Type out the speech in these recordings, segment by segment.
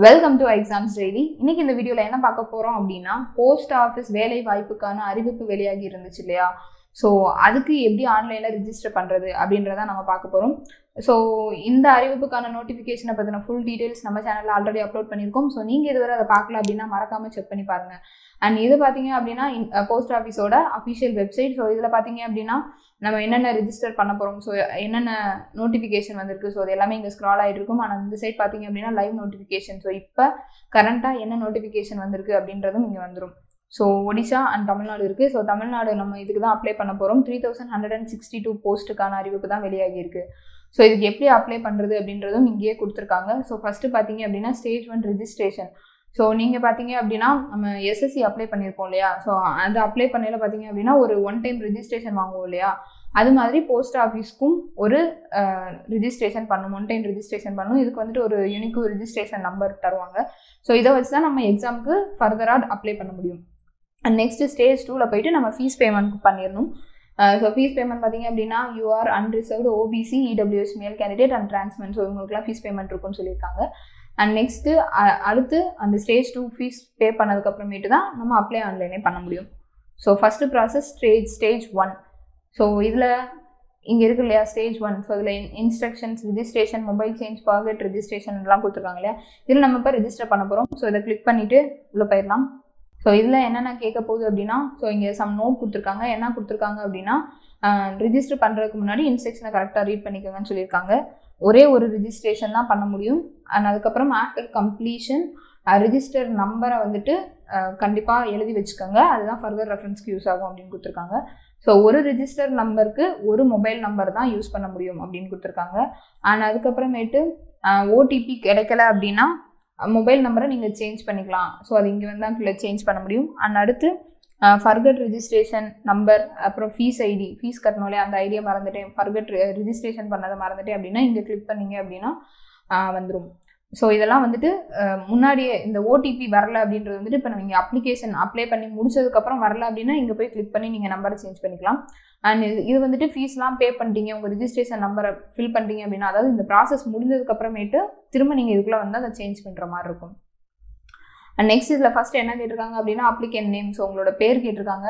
welcome to exams daily இன்னைக்கு இந்த வீடியோவில் என்ன பார்க்க போகிறோம் அப்படின்னா போஸ்ட் ஆஃபீஸ் வேலை வாய்ப்புக்கான அறிவிப்பு வெளியாகி இருந்துச்சு இல்லையா ஸோ அதுக்கு எப்படி ஆன்லைனில் ரிஜிஸ்டர் பண்ணுறது அப்படின்றத நம்ம பார்க்க போகிறோம் ஸோ இந்த அறிவிப்புக்கான நோட்டிஃபிகேஷனை பற்றின ஃபுல் டீட்டெயில்ஸ் நம்ம சேனலில் ஆல்ரெடி அப்லோட் பண்ணியிருக்கோம் ஸோ நீங்கள் இதுவரை அதை பார்க்கல அப்படின்னா மறக்காமல் செக் பண்ணி பாருங்கள் அண்ட் இது பார்த்தீங்க அப்படின்னா போஸ்ட் ஆஃபீஸோட அஃபிஷியல் வெப்சைட் ஸோ இதில் பார்த்தீங்க அப்படின்னா நம்ம என்னென்ன ரிஜிஸ்டர் பண்ண போகிறோம் ஸோ என்னென்ன நோட்டிஃபிகேஷன் வந்திருக்கு ஸோ அது எல்லாமே இங்கே ஸ்க்ரால் ஆகிட்டு இருக்கும் ஆனால் இந்த சைட் பார்த்தீங்க அப்படின்னா லைவ் நோட்டிஃபிகேஷன் ஸோ இப்போ கரண்ட்டாக என்ன நோட்டிஃபிகேஷன் வந்திருக்கு அப்படின்றதும் இங்கே வந்துடும் ஸோ ஒடிஷா அண்ட் தமிழ்நாடு இருக்குது ஸோ தமிழ்நாடு நம்ம இதுக்கு தான் அப்ளை பண்ண போகிறோம் three thousand hundred and sixty two போஸ்ட்டுக்கான அறிவிப்பு தான் வெளியாகி இருக்கு ஸோ இதுக்கு எப்படி அப்ளை பண்ணுறது அப்படின்றதும் இங்கேயே கொடுத்துருக்காங்க ஸோ ஃபஸ்ட்டு பார்த்தீங்க அப்படின்னா ஸ்டேஜ் ஒன் ரிஜிஸ்ட்ரேஷன் ஸோ நீங்கள் பார்த்தீங்க அப்படின்னா நம்ம எஸ்எஸ்சி அப்ளை பண்ணியிருப்போம் இல்லையா ஸோ அது அப்ளை பண்ணையில் பார்த்தீங்க அப்படின்னா ஒரு ஒன் டைம் ரிஜிஸ்ட்ரேஷன் வாங்குவோம் இல்லையா அது மாதிரி போஸ்ட் ஆஃபீஸ்க்கும் ஒரு ரிஜிஸ்ட்ரேஷன் பண்ணணும் ஒன் டைம் ரிஜிஸ்ட்ரேஷன் பண்ணணும் இதுக்கு வந்துட்டு ஒரு யூனிக் ரிஜிஸ்ட்ரேஷன் நம்பர் தருவாங்க ஸோ இதை வச்சு தான் நம்ம எக்ஸாமுக்கு ஃபர்தராக அப்ளை பண்ண முடியும் அண்ட் நெக்ஸ்ட் ஸ்டேஜ் டூவில் போயிட்டு நம்ம ஃபீஸ் பேமெண்ட் பண்ணிடணும் ஸோ ஃபீஸ் பேமெண்ட் பார்த்தீங்க அப்படின்னா UR unreserved OBC EWS male candidate and டிரான்ஸ்மெண்ட் ஸோ இவங்களுக்குலாம் ஃபீஸ் பேமெண்ட் இருக்குன்னு சொல்லியிருக்காங்க அண்ட் நெக்ஸ்ட்டு அடுத்து அந்த ஸ்டேஜ் டூ ஃபீஸ் பே பண்ணதுக்கப்புறமேட்டு தான் நம்ம அப்ளை ஆன்லைனே பண்ண முடியும் so first process stage stage one so இதில் இங்கே இருக்கு இல்லையா ஸ்டேஜ் ஒன் ஸோ இதில் instructions registration mobile change packet registration எல்லாம் கொடுத்துருக்காங்க இல்லையா இதில் நம்ம இப்போ ரிஜிஸ்டர் பண்ண போகிறோம் ஸோ இதை கிளிக் பண்ணிவிட்டு உள்ளே போயிடலாம் ஸோ இதில் என்னென்ன கேட்க போகுது அப்படின்னா ஸோ இங்கே சம் நோட் கொடுத்துருக்காங்க என்ன கொடுத்துருக்காங்க அப்படின்னா ரிஜிஸ்டர் பண்ணுறதுக்கு முன்னாடி இன்ஸ்ட்ரக்ஷனை கரெக்டாக ரீட் பண்ணிக்கோங்கன்னு சொல்லியிருக்காங்க ஒரே ஒரு ரிஜிஸ்ட்ரேஷன் தான் பண்ண முடியும் அண்ட் அதுக்கப்புறம் ஆஃப்டர் கம்ப்ளீஷன் ரிஜிஸ்டர் நம்பரை வந்துட்டு கண்டிப்பாக எழுதி வச்சுக்கோங்க அதுதான் ஃபர்தர் ரெஃபரன்ஸ்க்கு யூஸ் ஆகும் அப்படின்னு கொடுத்துருக்காங்க ஸோ ஒரு ரிஜிஸ்டர் நம்பருக்கு ஒரு மொபைல் நம்பர் தான் யூஸ் பண்ண முடியும் அப்படின்னு கொடுத்துருக்காங்க அண்ட் அதுக்கப்புறமேட்டு ஓடிபி கிடைக்கல அப்படின்னா மொபைல் நம்பரை நீங்கள் சேஞ்ச் பண்ணிக்கலாம் ஸோ அது இங்கே வந்து தான் சேஞ்ச் பண்ண முடியும் அண்ட் அடுத்து ஃபர்கட் ரிஜிஸ்ட்ரேஷன் நம்பர் அப்புறம் ஃபீஸ் ஐடி ஃபீஸ் கட்டணும்லே அந்த ஐடியா மறந்துட்டேன் ஃபர்கட் ரிஜிஸ்ட்ரேஷன் பண்ணதை மறந்துட்டேன் அப்படின்னா இங்கே கிளிக் பண்ணீங்க அப்படின்னா வந்துடும் ஸோ இதெல்லாம் வந்துட்டு முன்னாடியே இந்த ஓடிபி வரல அப்படின்றது வந்துட்டு இப்போ நீங்கள் அப்ளிகேஷன் அப்ளை பண்ணி முடிச்சதுக்கப்புறம் வரல அப்படின்னா இங்கே போய் கிளிக் பண்ணி நீங்கள் நம்பரை சேஞ்ச் பண்ணிக்கலாம் அண்ட் இது இது வந்துட்டு ஃபீஸ்லாம் பே பண்ணிட்டீங்க உங்கள் ரிஜிஸ்ட்ரேஷன் நம்பரை ஃபில் பண்ணிட்டீங்க அப்படின்னா அதாவது இந்த ப்ராசஸ் முடிஞ்சதுக்கப்புறமேட்டு திரும்ப நீங்கள் இதுக்குள்ளே வந்து அதை சேஞ்ச் பண்ணுற மாதிரி இருக்கும் அண்ட் நெக்ஸ்ட் இதில் ஃபஸ்ட் என்ன கேட்டிருக்காங்க அப்படின்னா அப்ளிகேன் நேம் ஸோ உங்களோட பேர் கேட்டிருக்காங்க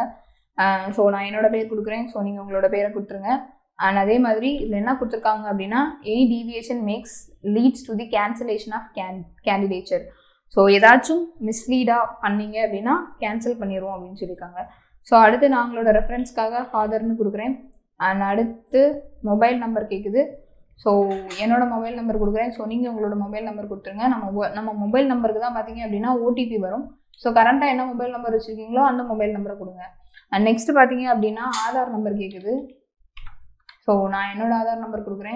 ஸோ நான் என்னோட பேர் கொடுக்குறேன் ஸோ நீங்கள் உங்களோட பேரை கொடுத்துருங்க அண்ட் அதே மாதிரி இதில் என்ன கொடுத்துருக்காங்க அப்படின்னா any deviation makes leads to the cancellation of can candidature so ஏதாச்சும் மிஸ்லீடாக பண்ணீங்க அப்படின்னா கேன்சல் பண்ணிடுவோம் அப்படின்னு சொல்லியிருக்காங்க ஸோ அடுத்து நான் உங்களோட ரெஃபரன்ஸ்க்காக ஃபாதர்னு கொடுக்குறேன் அண்ட் அடுத்து மொபைல் நம்பர் கேட்குது ஸோ என்னோட மொபைல் நம்பர் கொடுக்குறேன் ஸோ நீங்கள் உங்களோட மொபைல் நம்பர் கொடுத்துருங்க நம்ம நம்ம மொபைல் நம்பருக்கு தான் பார்த்தீங்க அப்படின்னா ஓடிபி வரும் ஸோ கரண்ட்டாக என்ன மொபைல் நம்பர் வச்சுருக்கீங்களோ அந்த மொபைல் நம்பரை கொடுங்க அண்ட் நெக்ஸ்ட் பார்த்தீங்க அப்படின்னா ஆதார் நம்பர் கேட்குது ஸோ நான் என்னோட ஆதார் நம்பர் கொடுக்குறேன்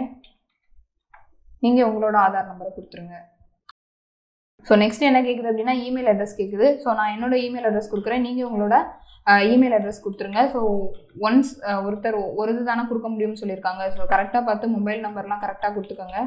நீங்கள் உங்களோட ஆதார் நம்பரை கொடுத்துருங்க ஸோ நெக்ஸ்ட் என்ன கேட்குது அப்படின்னா இமெயில் அட்ரஸ் கேட்குது ஸோ நான் என்னோட இமெயில் அட்ரஸ் கொடுக்குறேன் நீங்கள் உங்களோட இமெயில் அட்ரஸ் கொடுத்துருங்க ஸோ ஒன்ஸ் ஒருத்தர் ஒரு இது தானே கொடுக்க முடியும்னு சொல்லியிருக்காங்க ஸோ கரெக்டாக பார்த்து மொபைல் நம்பர்லாம் கரெக்டாக கொடுத்துக்கோங்க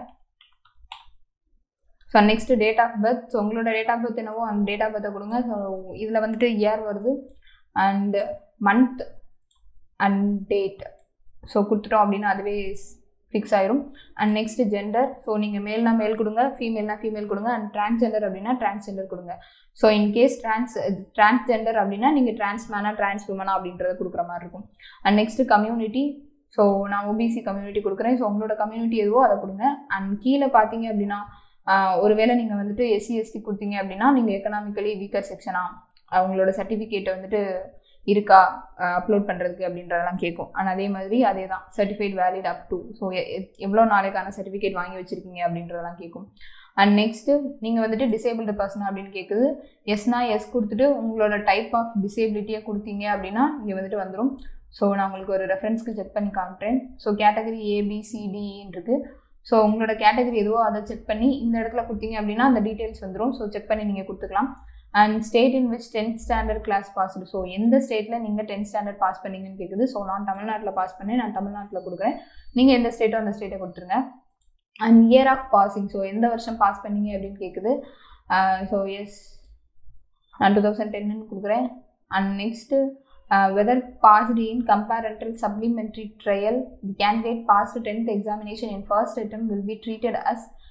so next date of birth so உங்களோட டேட் ஆஃப் பர்த் என்னவோ அந்த டேட் ஆஃப் பர்த்தை கொடுங்க ஸோ இதில் வந்துட்டு இயர் வருது and month and date so கொடுத்துட்டோம் அப்படின்னா அதுவே ஃபிக்ஸ் ஆயிரும் அண்ட் நெக்ஸ்ட் ஜெண்டர் ஸோ நீங்கள் மேல்னா மேல் கொடுங்க ஃபீமேல்னா ஃபீமேல் கொடுங்க அண்ட் டிரான்ஸ்ஜெண்டர் அப்படின்னா டிரான்ஸ்ஜெண்டர் கொடுங்க ஸோ இன்கேஸ் ட்ரான்ஸ் டிரான்ஸ்ஜெண்டர் அப்படின்னா நீங்கள் டிரான்ஸ்மேனா டிரான்ஸ் உமனா அப்படின்றத கொடுக்குற மாதிரி இருக்கும் அண்ட் நெக்ஸ்ட் கம்யூனிட்டி ஸோ நான் ஓபிசி கம்யூனிட்டி கொடுக்குறேன் ஸோ உங்களோட கம்யூனிட்டி எதுவோ அதை கொடுங்க அண்ட் கீழே பார்த்தீங்க அப்படின்னா ஒருவேளை நீங்கள் வந்துட்டு எஸ்சி எஸ்டி கொடுத்தீங்க அப்படின்னா நீங்கள் எக்கனாமிக்கலி வீக்கர் செக்ஷனாக அவங்களோட சர்டிஃபிகேட்டை வந்துட்டு இருக்கா அப்லோட் பண்ணுறதுக்கு அப்படின்றதெல்லாம் கேட்கும் அண்ட் அதே மாதிரி அதே தான் certified valid up to so எவ்வளோ நாளைக்கான சர்டிஃபிகேட் வாங்கி வச்சுருக்கீங்க அப்படின்றதெல்லாம் கேட்கும் அண்ட் நெக்ஸ்ட்டு நீங்கள் வந்துட்டு டிசேபிள்டு பர்சன் அப்படின்னு கேட்குது எஸ்னா எஸ் கொடுத்துட்டு உங்களோட டைப் ஆஃப் டிசேபிலிட்டியை கொடுத்தீங்க அப்படின்னா இங்கே வந்துட்டு வந்துடும் ஸோ நான் உங்களுக்கு ஒரு ரெஃபரன்ஸ்க்கு செக் பண்ணி காமிட்டேன் ஸோ கேட்டகரி ஏபிசிடின்னு இருக்குது ஸோ உங்களோட கேட்டகரி எதுவோ அதை செக் பண்ணி இந்த இடத்துல கொடுத்தீங்க அப்படின்னா அந்த டீட்டெயில்ஸ் வந்துடும் ஸோ செக் பண்ணி நீங்கள் கொடுத்துக்கலாம் and state in which tenth standard class passed so எந்த ஸ்டேட்டில் நீங்கள் டென்த் ஸ்டாண்டர்ட் பாஸ் பண்ணீங்கன்னு கேட்குது ஸோ நான் தமிழ்நாட்டில் பாஸ் பண்ணேன் நான் தமிழ்நாட்டில் கொடுக்குறேன் நீங்கள் எந்த ஸ்டேட்டோ அந்த ஸ்டேட்டை கொடுத்துருங்க and year of passing so எந்த வருஷம் பாஸ் பண்ணீங்க அப்படின்னு கேட்குது ஸோ எஸ் நான் டூ தௌசண்ட் டென்னு கொடுக்குறேன் and next whether passed in compartmental supplementary trial the candidate passed tenth examination in first attempt will be treated as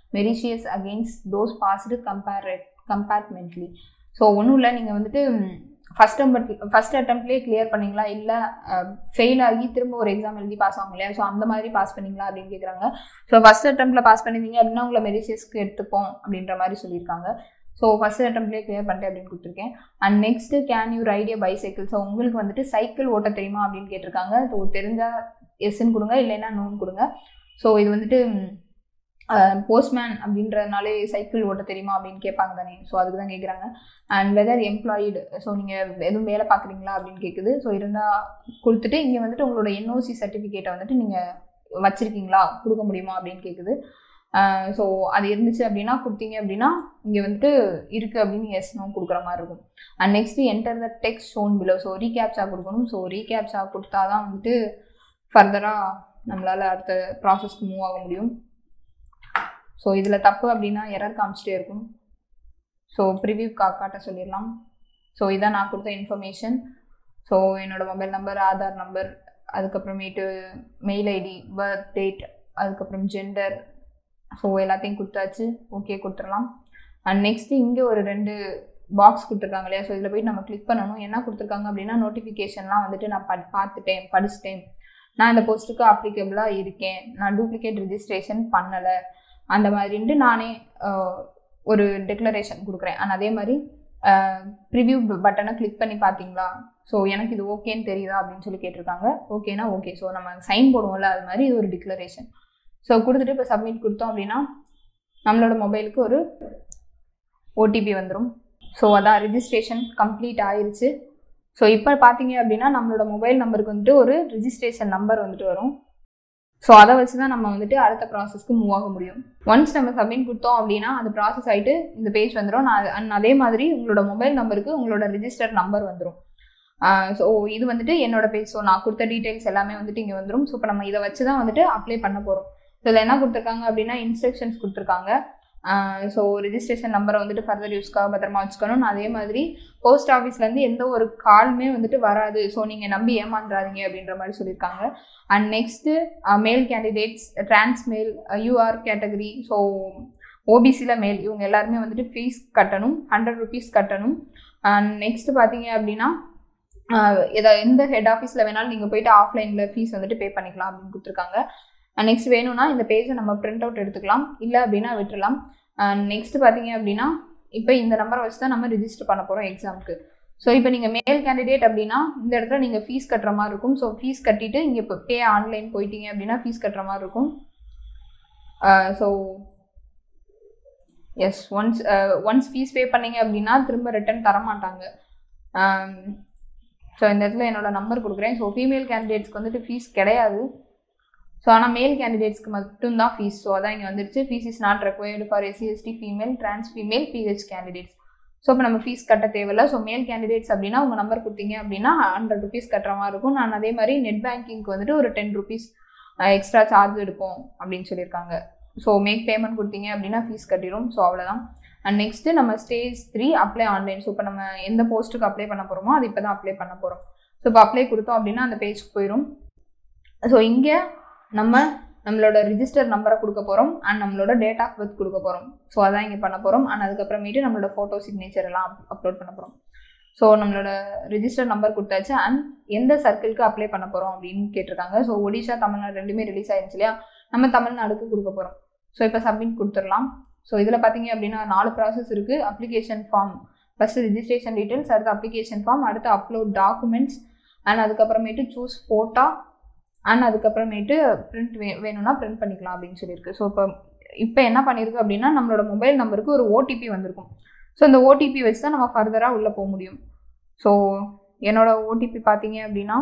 meritorious against those passed compare compartmentally so ஒன்றும் இல்லை நீங்கள் வந்துட்டு first attempt first அட்டம்ப்ட்லேயே clear பண்ணீங்களா இல்லை fail ஆகி திரும்ப ஒரு எக்ஸாம் எழுதி பாஸ் ஆகும் இல்லையா ஸோ அந்த மாதிரி பாஸ் பண்ணீங்களா அப்படின்னு கேட்குறாங்க ஸோ ஃபஸ்ட் அட்டம்ப்ட்டில் பாஸ் பண்ணியிருந்தீங்க அப்படின்னா உங்களை மெரிசியஸ்க்கு எடுத்துப்போம் அப்படின்ற மாதிரி சொல்லியிருக்காங்க ஸோ ஃபஸ்ட் அட்டம்ப்ட்லேயே கிளியர் பண்ணிட்டேன் அப்படின்னு கொடுத்துருக்கேன் and next can you ride a bicycle so உங்களுக்கு வந்துட்டு சைக்கிள் ஓட்ட தெரியுமா அப்படின்னு கேட்டிருக்காங்க ஸோ தெரிஞ்சால் எஸ்ன்னு கொடுங்க இல்லைன்னா நோன் கொடுங்க ஸோ இது வந்துட்டு போஸ்ட்மேன் அப்படின்றதுனாலே சைக்கிள் ஓட்ட தெரியுமா அப்படின்னு கேட்பாங்க தானே ஸோ அதுக்கு தான் கேட்குறாங்க அண்ட் வெதர் எம்ப்ளாயிடு ஸோ நீங்கள் எதுவும் வேலை பார்க்குறீங்களா அப்படின்னு கேட்குது ஸோ இருந்தால் கொடுத்துட்டு இங்கே வந்துட்டு உங்களோட என்ஓசி சர்டிஃபிகேட்டை வந்துட்டு நீங்கள் வச்சுருக்கீங்களா கொடுக்க முடியுமா அப்படின்னு கேட்குது ஸோ அது இருந்துச்சு அப்படின்னா கொடுத்தீங்க அப்படின்னா இங்கே வந்துட்டு இருக்குது அப்படின்னு எஸ் நோ கொடுக்குற மாதிரி இருக்கும் and next enter the text shown below so ரீகேப்ஸா கொடுக்கணும் ஸோ ரீகேப்ஸா கொடுத்தா தான் வந்துட்டு ஃபர்தராக நம்மளால் அடுத்த ப்ராசஸ்க்கு மூவ் ஆக முடியும் ஸோ இதில் தப்பு அப்படின்னா எரர் காமிச்சிட்டே இருக்கும் ஸோ ப்ரிவியூ கா காட்ட சொல்லிடலாம் ஸோ இதான் நான் கொடுத்த இன்ஃபர்மேஷன் ஸோ என்னோடய மொபைல் நம்பர் ஆதார் நம்பர் அதுக்கப்புறமேட்டு மெயில் ஐடி பர்த் டேட் அதுக்கப்புறம் ஜெண்டர் ஸோ எல்லாத்தையும் கொடுத்தாச்சு ஓகே கொடுத்துடலாம் அண்ட் நெக்ஸ்ட்டு இங்கே ஒரு ரெண்டு பாக்ஸ் கொடுத்துருக்காங்க இல்லையா ஸோ இதில் போயிட்டு நம்ம கிளிக் பண்ணணும் என்ன கொடுத்துருக்காங்க அப்படின்னா நோட்டிஃபிகேஷன்லாம் வந்துட்டு நான் பட் பார்த்துட்டேன் படிச்சிட்டேன் நான் இந்த போஸ்ட்டுக்கு அப்ளிகபிளாக இருக்கேன் நான் டூப்ளிகேட் ரிஜிஸ்ட்ரேஷன் பண்ணலை அந்த மாதிரின்ட்டு நானே ஒரு டெக்ளரேஷன் கொடுக்குறேன் அண்ட் அதே மாதிரி ப்ரிவ்யூ பட்டனை கிளிக் பண்ணி பார்த்தீங்களா ஸோ எனக்கு இது ஓகேன்னு தெரியுதா அப்படின்னு சொல்லி கேட்டிருக்காங்க ஓகேனா ஓகே ஸோ நம்ம சைன் போடுவோம்ல அது மாதிரி இது ஒரு டிக்ளரேஷன் ஸோ கொடுத்துட்டு இப்போ சப்மிட் கொடுத்தோம் அப்படின்னா நம்மளோட மொபைலுக்கு ஒரு ஓடிபி வந்துடும் ஸோ அதான் ரிஜிஸ்ட்ரேஷன் கம்ப்ளீட் ஆயிடுச்சு ஸோ இப்போ பார்த்தீங்க அப்படின்னா நம்மளோட மொபைல் நம்பருக்கு வந்துட்டு ஒரு ரிஜிஸ்ட்ரேஷன் நம்பர் வந்துட்டு வரும் ஸோ அதை வச்சு தான் நம்ம வந்துட்டு அடுத்த ப்ராசஸ்க்கு மூவ் ஆக முடியும் ஒன்ஸ் நம்ம சப்மிட் கொடுத்தோம் அப்படின்னா அது ப்ராசஸ் ஆகிட்டு இந்த பேஜ் வந்துடும் நான் அண்ட் அதே மாதிரி உங்களோட மொபைல் நம்பருக்கு உங்களோட ரிஜிஸ்டர் நம்பர் வந்துடும் ஸோ இது வந்துட்டு என்னோட பேஜ் ஸோ நான் கொடுத்த டீட்டெயில்ஸ் எல்லாமே வந்துட்டு இங்கே வந்துடும் ஸோ இப்போ நம்ம இதை வச்சு தான் வந்துட்டு அப்ளை பண்ண போகிறோம் இதில் என்ன கொடுத்துருக்காங்க அப்படின்னா இன்ஸ்ட்ரக்ஷன்ஸ் கொடுத்துருக்காங்க ஸோ ரிஜிஸ்ட்ரேஷன் நம்பரை வந்துட்டு ஃபர்தர் யூஸ்க்காக பத்திரமா வச்சுக்கணும் அதே மாதிரி போஸ்ட் ஆஃபீஸ்லேருந்து எந்த ஒரு காலுமே வந்துட்டு வராது ஸோ நீங்கள் நம்பி ஏமாந்துடாதீங்க அப்படின்ற மாதிரி சொல்லியிருக்காங்க and next male candidates trans male UR category so ஓபிசியில் மேல் இவங்க எல்லாருமே வந்துட்டு ஃபீஸ் கட்டணும் ஹண்ட்ரட் ருபீஸ் கட்டணும் அண்ட் நெக்ஸ்ட் பார்த்தீங்க அப்படின்னா எதா எந்த ஹெட் ஆஃபீஸில் வேணாலும் நீங்கள் போயிட்டு ஆஃப்லைனில் ஃபீஸ் வந்துட்டு பே பண்ணிக்கலாம் அப்படின்னு கொடுத்துருக்காங்க அண்ட் நெக்ஸ்ட் வேணும்னா இந்த பேஜை நம்ம பிரிண்ட் அவுட் எடுத்துக்கலாம் இல்லை அப்படின்னா விட்டுடலாம் அண்ட் நெக்ஸ்ட் பார்த்தீங்க அப்படின்னா இப்போ இந்த நம்பரை வச்சு தான் நம்ம ரிஜிஸ்டர் பண்ண போகிறோம் எக்ஸாமுக்கு ஸோ இப்போ நீங்கள் மேல் கேண்டிடேட் அப்படின்னா இந்த இடத்துல நீங்கள் ஃபீஸ் கட்டுற மாதிரி இருக்கும் ஸோ ஃபீஸ் கட்டிட்டு இங்கே இப்போ பே ஆன்லைன் போயிட்டீங்க அப்படின்னா ஃபீஸ் கட்டுற மாதிரி இருக்கும் so yes once once fees pay பண்ணீங்க அப்படின்னா திரும்ப ரிட்டர்ன் தர மாட்டாங்க ஸோ இந்த இடத்துல என்னோட நம்பர் கொடுக்குறேன் ஸோ ஃபீமேல் கேண்டிடேட்ஸ்க்கு வந்துட்டு ஃபீஸ் கிடையாது ஸோ ஆனால் மேல் கேண்டிடேட்ஸ்க்கு மட்டும்தான் ஃபீஸ் ஸோ அதான் இங்கே வந்துருச்சு fees is not required for SC ST female trans female PH candidates so இப்போ நம்ம ஃபீஸ் கட்ட தேவையில்ல ஸோ மேல் கேண்டிடேட்ஸ் அப்படின்னா உங்கள் நம்பர் கொடுத்தீங்க அப்படின்னா ஹண்ட்ரட் ருபீஸ் கட்டுற மாதிரி இருக்கும் நான் அதே மாதிரி நெட் பேங்கிங்க்கு வந்துட்டு ஒரு டென் ருபீஸ் எக்ஸ்ட்ரா சார்ஜ் எடுப்போம் அப்படின்னு சொல்லியிருக்காங்க ஸோ மேக் பேமெண்ட் கொடுத்தீங்க அப்படின்னா ஃபீஸ் கட்டிடும் ஸோ அவ்வளோதான் அண்ட் நெக்ஸ்ட்டு நம்ம stage three apply online so இப்போ நம்ம எந்த போஸ்ட்டுக்கு அப்ளை பண்ண போகிறோமோ அது இப்போ தான் அப்ளை பண்ண போகிறோம் ஸோ இப்போ அப்ளை கொடுத்தோம் அப்படின்னா அந்த பேஜ்க்கு போயிடும் ஸோ இங்கே நம்ம நம்மளோட ரிஜிஸ்டர் நம்பரை கொடுக்க போகிறோம் அண்ட் நம்மளோட டேட் ஆஃப் பர்த் கொடுக்க போகிறோம் ஸோ அதான் இங்கே பண்ண போகிறோம் அண்ட் அதுக்கப்புறமேட்டு நம்மளோட ஃபோட்டோ சிக்னேச்சர் எல்லாம் அப்லோட் பண்ண போகிறோம் ஸோ நம்மளோட ரிஜிஸ்டர் நம்பர் கொடுத்தாச்சு அண்ட் எந்த சர்க்கிளுக்கு அப்ளை பண்ண போகிறோம் அப்படின்னு கேட்டிருக்காங்க ஸோ ஒடிஷா தமிழ்நாடு ரெண்டுமே ரிலீஸ் ஆயிருச்சு இல்லையா நம்ம தமிழ்நாடுக்கு கொடுக்க போகிறோம் ஸோ இப்போ சப்மிட் கொடுத்துடலாம் ஸோ இதில் பார்த்தீங்க அப்படின்னா நாலு ப்ராசஸ் இருக்குது application form first registration details அடுத்து அப்ளிகேஷன் ஃபார்ம் அடுத்து அப்லோட் டாக்குமெண்ட்ஸ் அண்ட் அதுக்கப்புறமேட்டு சூஸ் ஃபோட்டோ அண்ட் அதுக்கப்புறமேட்டு பிரிண்ட் வே வேணும்னா பிரிண்ட் பண்ணிக்கலாம் அப்படின்னு சொல்லியிருக்கு ஸோ இப்போ இப்போ என்ன பண்ணியிருக்கு அப்படின்னா நம்மளோட மொபைல் நம்பருக்கு ஒரு ஓடிபி வந்திருக்கும் ஸோ இந்த ஓடிபி வச்சு தான் நம்ம ஃபர்தராக உள்ளே போக முடியும் ஸோ என்னோட ஓடிபி பார்த்தீங்க அப்படின்னா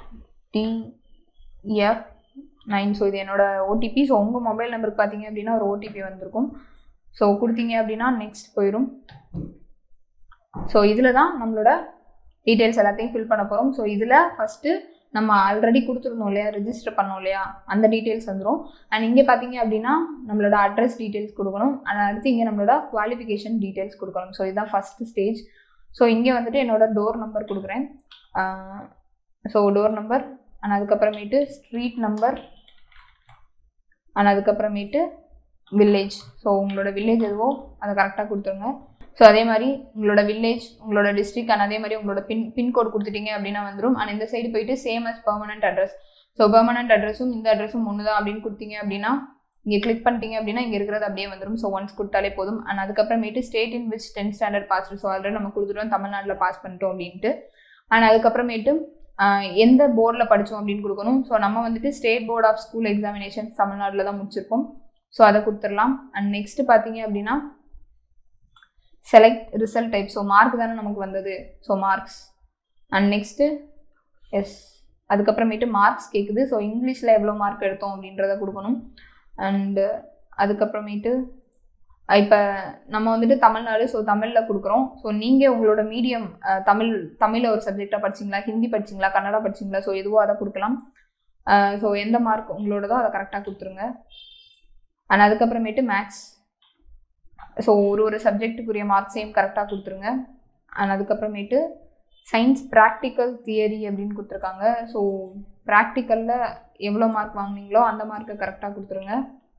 டிஎஃப் நைன் ஸோ இது என்னோட ஓடிபி ஸோ உங்கள் மொபைல் நம்பருக்கு பார்த்தீங்க அப்படின்னா ஒரு ஓடிபி வந்திருக்கும் ஸோ கொடுத்தீங்க அப்படின்னா நெக்ஸ்ட் போயிடும் ஸோ இதில் தான் நம்மளோட டீட்டெயில்ஸ் எல்லாத்தையும் ஃபில் பண்ண போகிறோம் ஸோ இதில் ஃபஸ்ட்டு நம்ம ஆல்ரெடி கொடுத்துருந்தோம் இல்லையா ரிஜிஸ்டர் பண்ணோம் இல்லையா அந்த டீட்டெயில்ஸ் வந்துடும் அண்ட் இங்கே பார்த்தீங்க அப்படின்னா நம்மளோட அட்ரஸ் டீட்டெயில்ஸ் கொடுக்கணும் அண்ட் அடுத்து இங்கே நம்மளோட குவாலிஃபிகேஷன் டீட்டெயில்ஸ் கொடுக்கணும் ஸோ இதுதான் ஃபஸ்ட்டு ஸ்டேஜ் ஸோ இங்கே வந்துட்டு என்னோட டோர் நம்பர் கொடுக்குறேன் ஸோ டோர் நம்பர் அண்ட் அதுக்கப்புறமேட்டு ஸ்ட்ரீட் நம்பர் அண்ட் அதுக்கப்புறமேட்டு வில்லேஜ் ஸோ உங்களோட வில்லேஜ் எதுவோ அதை கரெக்டாக கொடுத்துருங்க ஸோ அதே மாதிரி உங்களோட வில்லேஜ் உங்களோட டிஸ்ட்ரிக் அண்ட் அதே மாதிரி உங்களோட பின் பின்கோட் கொடுத்துட்டீங்க அப்படின்னா வந்துடும் அண்ட் இந்த சைடு போயிட்டு same as permanent address so permanent அட்ரஸும் இந்த அட்ரஸும் ஒன்று தான் அப்படின்னு கொடுத்தீங்க அப்படின்னா இங்கே கிளிக் பண்ணிட்டீங்க அப்படின்னா இங்கே இருக்கிறது அப்படியே வந்துடும் ஸோ ஒன்ஸ் கொடுத்தாலே போதும் அண்ட் அதுக்கப்புறமேட்டு state in which tenth standard pass so already நம்ம கொடுத்துட்டோம் தமிழ்நாட்டில் பாஸ் பண்ணிட்டோம் அப்படின்ட்டு அண்ட் அதுக்கப்புறமேட்டு ஆஹ், எந்த போர்டில் படித்தோம் அப்படின்னு கொடுக்கணும் ஸோ நம்ம வந்துட்டு state board of school examinations தமிழ்நாட்டில் தான் முடிச்சிருப்போம் ஸோ அதை கொடுத்துடலாம் அண்ட் நெக்ஸ்ட் பார்த்தீங்க அப்படின்னா select result type so mark தானே நமக்கு வந்தது so marks and next yes அதுக்கப்புறமேட்டு மார்க்ஸ் கேட்குது ஸோ இங்கிலீஷில் எவ்வளோ மார்க் எடுத்தோம் அப்படின்றத கொடுக்கணும் அண்டு அதுக்கப்புறமேட்டு இப்போ நம்ம வந்துட்டு தமிழ்நாடு ஸோ தமிழில் கொடுக்குறோம் ஸோ நீங்கள் உங்களோட மீடியம் தமிழ் தமிழில் ஒரு சப்ஜெக்டாக படிச்சிங்களா ஹிந்தி படிச்சிங்களா கன்னடா படிச்சிங்களா ஸோ எதுவோ அதை கொடுக்கலாம் ஸோ எந்த மார்க் உங்களோடதோ அதை கரெக்டாக கொடுத்துருங்க அண்ட் அதுக்கப்புறமேட்டு மேக்ஸ் ஸோ ஒரு ஒரு சப்ஜெக்ட்டுக்குரிய மார்க்ஸையும் கரெக்டாக கொடுத்துருங்க அண்ட் அதுக்கப்புறமேட்டு சயின்ஸ் ப்ராக்டிக்கல் தியரி அப்படின்னு கொடுத்துருக்காங்க ஸோ ப்ராக்டிக்கலில் எவ்வளோ மார்க் வாங்குனீங்களோ அந்த மார்க்கை கரெக்டாக கொடுத்துருங்க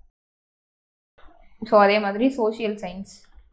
ஸோ அதே மாதிரி social science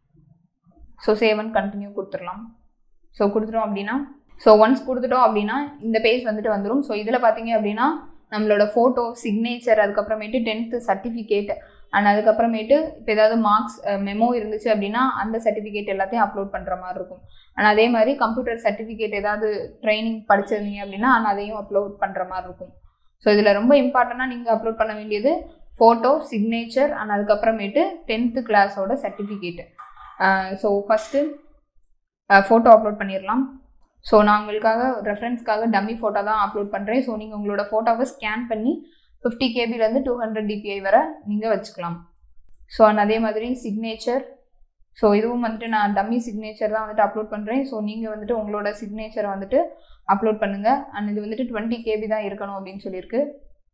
so seven continue கொடுத்துடலாம் ஸோ கொடுத்துட்டோம் அப்படின்னா ஸோ ஒன்ஸ் கொடுத்துட்டோம் அப்படின்னா இந்த பேஜ் வந்துட்டு வந்துடும் ஸோ இதில் பார்த்தீங்க அப்படின்னா நம்மளோட ஃபோட்டோ சிக்னேச்சர் அதுக்கப்புறமேட்டு டென்த்து சர்டிஃபிகேட் அண்ட் அதுக்கப்புறமேட்டு இப்போ ஏதாவது மார்க்ஸ் மெமோ இருந்துச்சு அப்படின்னா அந்த சர்டிஃபிகேட் எல்லாத்தையும் அப்லோட் பண்ணுற மாதிரி இருக்கும் அண்ட் அதே மாதிரி கம்ப்யூட்டர் சர்டிஃபிகேட் ஏதாவது ட்ரைனிங் படிச்சிருந்தீங்க அப்படின்னா and அதையும் அப்லோட் பண்ணுற மாதிரி இருக்கும் ஸோ இதில் ரொம்ப இம்பார்ட்டண்ட்டாக நீங்கள் அப்லோட் பண்ண வேண்டியது ஃபோட்டோ சிக்னேச்சர் அண்ட் அதுக்கப்புறமேட்டு டென்த்து கிளாஸோட certificate so first photo upload பண்ணிடலாம் ஸோ நான் உங்களுக்காக ரெஃபரன்ஸ்க்காக டம்மி ஃபோட்டோ தான் அப்லோட் பண்ணுறேன் ஸோ நீங்கள் உங்களோட ஃபோட்டோவை ஸ்கேன் பண்ணி ஃபிஃப்டி கேபிலேருந்து டூ ஹண்ட்ரட் டிபிஐ வரை நீங்கள் வச்சுக்கலாம் ஸோ அண்ட் அதே மாதிரி சிக்னேச்சர் ஸோ இதுவும் வந்துட்டு நான் டம்மி சிக்னேச்சர் தான் வந்துட்டு அப்லோட் பண்ணுறேன் ஸோ நீங்கள் வந்துட்டு உங்களோட சிக்னேச்சரை வந்துட்டு அப்லோட் பண்ணுங்கள் அண்ட் இது வந்துட்டு டுவெண்ட்டி கேபி தான் இருக்கணும் அப்படின்னு சொல்லியிருக்கு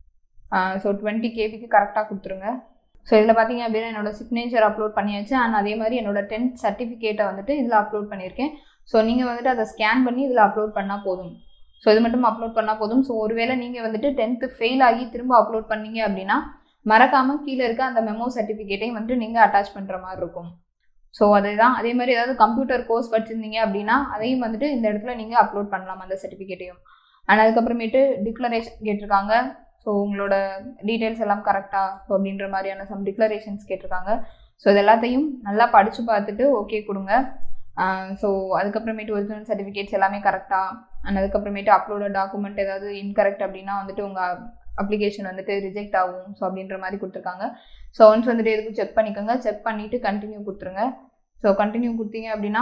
ஸோ டுவெண்ட்டி கேபிக்கு கரெக்டாக கொடுத்துருங்க ஸோ இதில் பார்த்தீங்க அப்படின்னா என்னோட சிக்னேச்சர் அப்லோட் பண்ணியாச்சு அண்ட் அதே மாதிரி என்னோட டென்த் சர்டிஃபிகேட்டை வந்துட்டு இதில் அப்லோட் பண்ணியிருக்கேன் ஸோ நீங்கள் வந்துட்டு அதை ஸ்கேன் பண்ணி இதில் அப்லோட் பண்ணால் போதும் ஸோ இது மட்டும் அப்லோட் பண்ணால் போதும் ஸோ ஒருவேளை நீங்கள் வந்துட்டு டென்த்து ஃபெயில் ஆகி திரும்ப அப்லோட் பண்ணீங்க அப்படின்னா மறக்காமல் கீழே இருக்க அந்த மெமோ சர்டிஃபிகேட்டையும் வந்துட்டு நீங்கள் அட்டாச் பண்ணுற மாதிரி இருக்கும் ஸோ அதுதான் அதே மாதிரி ஏதாவது கம்ப்யூட்டர் கோர்ஸ் படிச்சிருந்தீங்க அப்படின்னா அதையும் வந்துட்டு இந்த இடத்துல நீங்கள் அப்லோட் பண்ணலாம் அந்த சர்டிஃபிகேட்டையும் அண்ட் அதுக்கப்புறமேட்டு டிக்ளரேஷன் கேட்டிருக்காங்க ஸோ உங்களோட டீட்டெயில்ஸ் எல்லாம் கரெக்டாக ஸோ அப்படின்ற மாதிரியான சம் டிக்ளரேஷன்ஸ் கேட்டிருக்காங்க ஸோ இது எல்லாத்தையும் நல்லா படித்து பார்த்துட்டு ஓகே கொடுங்க ஸோ அதுக்கப்புறமேட்டு ஒரிஜினல் சர்டிஃபிகேட்ஸ் எல்லாமே கரெக்டாக அண்ட் அதுக்கப்புறமேட்டு அப்லோட டாக்குமெண்ட் ஏதாவது இன்கரெக்ட் அப்படின்னா வந்துட்டு உங்கள் அப்ளிகேஷன் வந்துட்டு ரிஜெக்ட் ஆகும் ஸோ அப்படின்ற மாதிரி கொடுத்துருக்காங்க ஸோ ஒன்ஸ் வந்துட்டு எதுக்கும் செக் பண்ணிக்கோங்க செக் பண்ணிவிட்டு கண்டினியூ கொடுத்துருங்க ஸோ கண்டினியூ கொடுத்தீங்க அப்படின்னா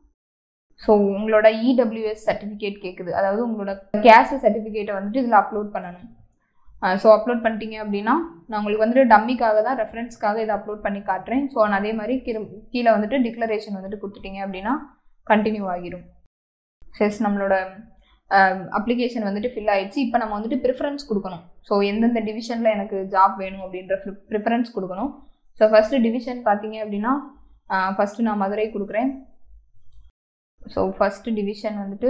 ஸோ உங்களோட இடபிள்யூஎஸ் சர்டிஃபிகேட் கேட்குது அதாவது உங்களோட கேஸ் சர்டிஃபிகேட்டை வந்துட்டு இதில் அப்லோட் பண்ணணும் ஸோ அப்லோட் பண்ணிட்டீங்க அப்படின்னா நான் உங்களுக்கு வந்துட்டு டம்மிக்காக தான் ரெஃபரன்ஸ்க்காக இதை அப்லோட் பண்ணி காட்டுறேன் ஸோ நான் அதே மாதிரி கீழே கீழே வந்துட்டு டிக்ளரேஷன் வந்துட்டு கொடுத்துட்டீங்க அப்படின்னா கண்டினியூ ஆகிரும் செஸ் நம்மளோட அப்ளிகேஷன் வந்துட்டு ஃபில் ஆயிடுச்சு இப்போ நம்ம வந்துட்டு ப்ரிஃபரன்ஸ் கொடுக்கணும் ஸோ எந்தெந்த டிவிஷனில் எனக்கு ஜாப் வேணும் அப்படின்ற ப்ரிஃபரன்ஸ் கொடுக்கணும் ஸோ ஃபஸ்ட்டு டிவிஷன் பார்த்தீங்க அப்படின்னா ஃபஸ்ட்டு நான் மதுரை கொடுக்குறேன் ஸோ ஃபஸ்ட்டு டிவிஷன் வந்துட்டு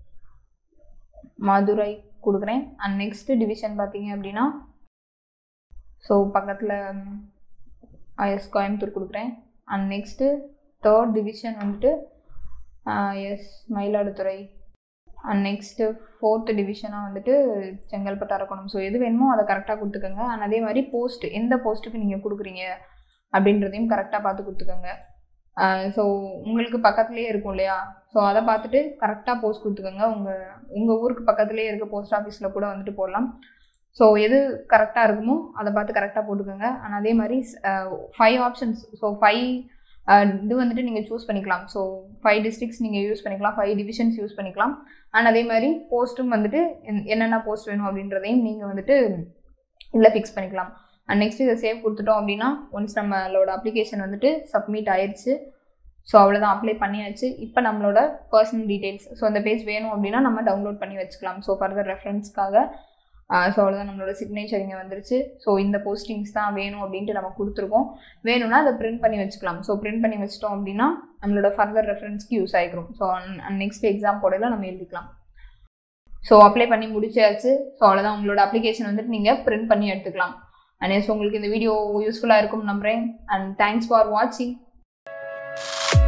மதுரை கொடுக்குறேன் அண்ட் நெக்ஸ்ட் டிவிஷன் பார்த்தீங்க அப்படின்னா ஸோ பக்கத்தில் எஸ் கோயம்புத்தூர் கொடுக்குறேன் அண்ட் நெக்ஸ்ட்டு தேர்ட் டிவிஷன் வந்துட்டு yes Mayiladuthurai and next fourth டிவிஷனாக வந்துட்டு செங்கல்பட்டு அரக்கணும் ஸோ எது வேணுமோ அதை கரெக்டாக கொடுத்துக்கோங்க அண்ட் அதே மாதிரி போஸ்ட் எந்த போஸ்ட்டுக்கு நீங்கள் கொடுக்குறீங்க அப்படின்றதையும் கரெக்டாக பார்த்து கொடுத்துக்கோங்க ஸோ உங்களுக்கு பக்கத்துலேயே இருக்கும் இல்லையா ஸோ அதை பார்த்துட்டு கரெக்டாக போஸ்ட் கொடுத்துக்கோங்க உங்கள் உங்கள் ஊருக்கு பக்கத்துலேயே இருக்க போஸ்ட் ஆஃபீஸில் கூட வந்துட்டு போடலாம் ஸோ எது கரெக்டாக இருக்குமோ அதை பார்த்து கரெக்டாக போட்டுக்கோங்க அண்ட் அதே மாதிரி ஃபைவ் ஆப்ஷன்ஸ் ஸோ ஃபைவ் இது வந்துட்டு நீங்கள் சூஸ் பண்ணிக்கலாம் ஸோ ஃபைவ் டிஸ்ட்ரிக்ஸ் நீங்கள் யூஸ் பண்ணிக்கலாம் ஃபைவ் டிவிஷன்ஸ் யூஸ் பண்ணிக்கலாம் அண்ட் அதே மாதிரி போஸ்ட்டும் வந்துட்டு என்னென்ன போஸ்ட் வேணும் அப்படின்றதையும் நீங்கள் வந்துட்டு இதில் ஃபிக்ஸ் பண்ணிக்கலாம் அண்ட் நெக்ஸ்ட் இதை சேவ் கொடுத்துட்டோம் அப்படின்னா ஒன்ஸ் நம்மளோட அப்ளிகேஷன் வந்துட்டு சப்மிட் ஆயிடுச்சு ஸோ அவ்வளோதான் அப்ளை பண்ணியாச்சு இப்போ நம்மளோட பர்சனல் டீட்டெயில்ஸ் ஸோ அந்த பேஜ் வேணும் அப்படின்னா நம்ம டவுன்லோட் பண்ணி வச்சுக்கலாம் ஸோ ஃபர்தர் ரெஃபரன்ஸ்க்காக ஸோ அவ்வளோதான் நம்மளோட சிக்னேச்சர் இங்கே வந்துருச்சு ஸோ இந்த போஸ்டிங்ஸ் தான் வேணும் அப்படின்ட்டு நம்ம கொடுத்துருக்கோம் வேணும்னா அதை பிரிண்ட் பண்ணி வச்சுக்கலாம் ஸோ பிரிண்ட் பண்ணி வச்சிட்டோம் அப்படின்னா நம்மளோட ஃபர்தர் ரெஃபரன்ஸ்க்கு யூஸ் ஆகிக்கிறோம் ஸோ நெக்ஸ்ட் எக்ஸாம் போடையில் நம்ம எழுதிக்கலாம் ஸோ அப்ளை பண்ணி முடிச்சாச்சு ஸோ அவ்வளோதான் உங்களோட அப்ளிகேஷன் வந்துட்டு நீங்கள் பிரிண்ட் பண்ணி எடுத்துக்கலாம் அண்ட் உங்களுக்கு இந்த வீடியோ யூஸ்ஃபுல்லாக இருக்கும் நம்புகிறேன் அண்ட் தேங்க்ஸ் ஃபார் வாட்சிங்